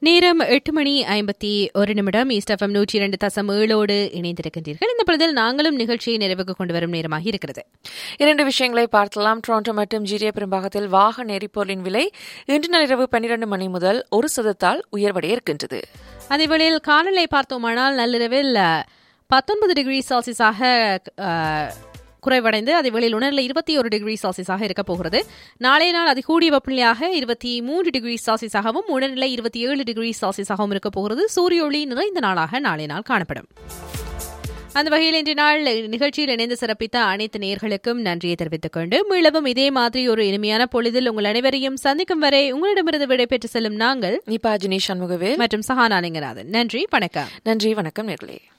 நேரம் எட்டு மணி ஐம்பத்தி ஒரு நிமிடம் ஈஸ்ட் எஃப்எம் நூற்றி இரண்டு தசம் ஏழோடு இணைந்திருக்கின்றீர்கள் இந்த பொழுதில் நாங்களும் நிகழ்ச்சியை நிறைவுக்கு கொண்டு வரும் நேரமாக இருக்கிறது இரண்டு விஷயங்களை பார்க்கலாம் டொரண்டோ மற்றும் ஜிடிஏ பெரும்பாகத்தில் வாகன எரிபொருளின் விலை இன்று நள்ளிரவு பன்னிரண்டு மணி முதல் ஒரு சதத்தால் உயர்வடைய இருக்கின்றது அதேவேளையில் காலநிலை பார்த்தோமானால் நள்ளிரவில் பத்தொன்பது டிகிரி செல்சியஸாக அஹ், குறைவடைந்து அதே வேளையில் உணர்நிலை இருபத்தி ஒரு டிகிரி செல்சியஸாக இருக்க போகிறது நாளைய நாள் அதிகூடிய வெப்பநிலையாக இருபத்தி மூன்று டிகிரி செல்சியஸாகவும் உணர்நிலை இருபத்தி ஏழு டிகிரி செல்சியஸாகவும் இருக்க போகிறது சூரிய ஒளி நிறைந்த நாளாக நாளைய நாள் காணப்படும் அந்த வகையில் இன்றைய நாள் நிகழ்ச்சியில் இணைந்து சிறப்பித்த அனைத்து நேயர்களுக்கும் நன்றியை தெரிவித்துக் கொண்டு மீளவும் இதே மாதிரி ஒரு இனிமையான பொழுதில் உங்கள் அனைவரையும் சந்திக்கும் வரை உங்களிடமிருந்து விடைபெற்று செல்லும் நாங்கள் நிபா ஜினி சண்முகவேல் மற்றும் சஹானா லிங்கநாதன் நன்றி வணக்கம் நன்றி வணக்கம் நேர்களே